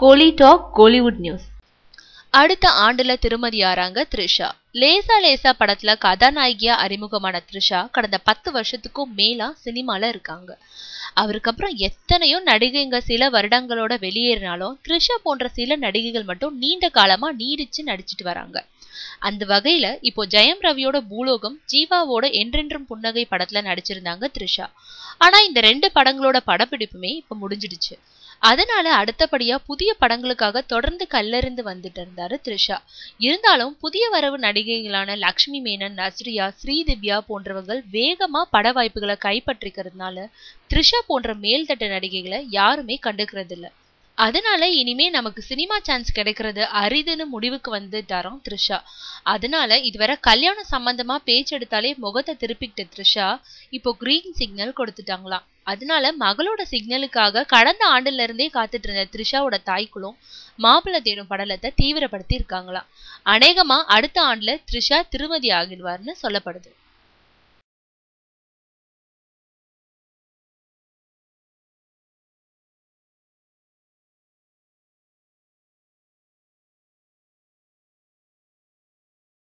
கோலி talk Kollywood news அடுத்த ஆண்டுல திருமதியாராங்க த்ரிஷா லேசா லேசா படத்துல கதாநாயகியா அறிமுகமான த்ரிஷா கடந்த பத்து வருஷத்துக்கும் மேலா சினிமால இருக்காங்க அவருக்கு அப்புறம் எத்தனையோ நடிகைங்க சில வருடங்களோட வெளியேறினாலும் த்ரிஷா போன்ற சில நடிகைகள் மட்டும் நீண்ட காலமா நீடிச்சு நடிச்சிட்டு வராங்க அந்த வகையில இப்போ ஜெயம் ரவியோட பூலோகம் ஜீவாவோட என்றென்றும் புன்னகை படத்துல நடிச்சிருந்தாங்க த்ரிஷா ஆனா இந்த ரெண்டு படங்களோட படப்பிடிப்புமே இப்ப முடிஞ்சிடுச்சு அதனால அடுத்தபடியா புதிய படங்களுக்காக தொடர்ந்து கல்லறிந்து வந்துட்டு இருந்தாரு த்ரிஷா இருந்தாலும் புதிய வரவு நடிகைகளான லக்ஷ்மி மேனன் நஸ்ரியா ஸ்ரீதிவ்யா போன்றவர்கள் வேகமா பட வாய்ப்புகளை கைப்பற்றிக்கிறதுனால த்ரிஷா போன்ற மேல்தட்டு நடிகைகளை யாருமே கண்டுக்கிறது இல்ல அதனால இனிமே நமக்கு சினிமா சான்ஸ் கிடைக்கிறது அரிதுன்னு முடிவுக்கு வந்துட்டாராம் த்ரிஷா அதனால இதுவரை கல்யாணம் சம்பந்தமா பேச்சு எடுத்தாலே முகத்தை திருப்பிக்கிட்ட த்ரிஷா இப்போ கிரீன் சிக்னல் கொடுத்துட்டாங்களாம் அதனால மகளோட சிக்னலுக்காக கடந்த ஆண்டுல இருந்தே காத்துட்டு இருந்த த்ரிஷாவோட தாய்க்குளும் மாப்பிள்ளை தேடும் படலத்தை தீவிரப்படுத்தி இருக்காங்களாம் அநேகமா அடுத்த ஆண்டுல த்ரிஷா திருமதி ஆகிடுவார்னு சொல்லப்படுது